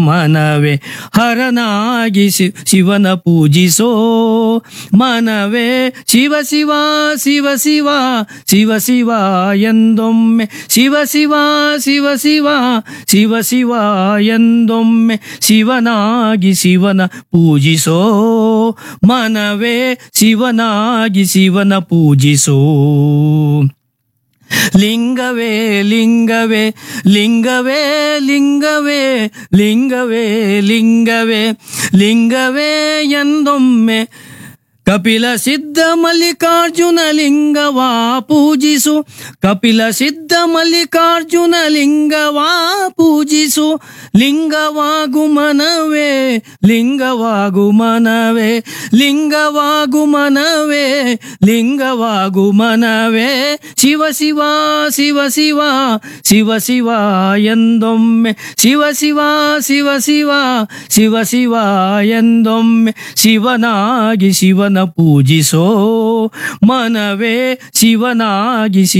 ಮನವೇ ಹರನಾಗಿ ಶಿ- ಶಿವನ ಪೂಜಿಸೋ ಮನವೇ ಶಿವ ಶಿವ ಶಿವ ಶಿವ ಶಿವ ಶಿವ ಎಂದೊಮ್ಮೆ ಶಿವ ಶಿವ ಶಿವ ಶಿವ ಶಿವ ಶಿವ ಎಂದೊಮ್ಮೆ ಶಿವನಾಗಿ ಶಿವನ ಪೂಜಿಸೋ ಮನವೇ ಶಿವನಾಗಿ ಶಿವನ ಪೂಜಿಸೋ ಲಿಂಗವೇ ಲಿಂಗವೇ ಲಿಂಗವೇ ಲಿಂಗವೇ ಲಿಂಗವೇ ಲಿಂಗವೇ ಲಿಂಗವೇ ಎಂದೊಮ್ಮೆ ಕಪಿಲ ಸಿದ್ಧ ಮಲ್ಲಿಕಾರ್ಜುನ ಲಿಂಗವಾ ಪೂಜಿಸು ಕಪಿಲ ಸಿದ್ಧ ಮಲ್ಲಿಕಾರ್ಜುನ ಲಿಂಗವಾ ಪೂಜಿಸು ಲಿಂಗವಾಗು ಮನವೇ ಲಿಂಗವಾಗು ಮನವೇ ಲಿಂಗವಾಗು ಮನವೇ ಲಿಂಗವಾಗು ಮನವೇ ಶಿವ ಶಿವ ಶಿವ ಶಿವ ಶಿವ ಶಿವ ಎಂದೊಮ್ಮೆ ಶಿವ ಶಿವ ಶಿವ ಶಿವ ಶಿವ ಶಿವ ಎಂದೊಮ್ಮೆ ಶಿವನಾಗಿ ಶಿವನ ಪೂಜಿಸೋ ಮನವೇ ಶಿವನಾಗಿ ಶಿವ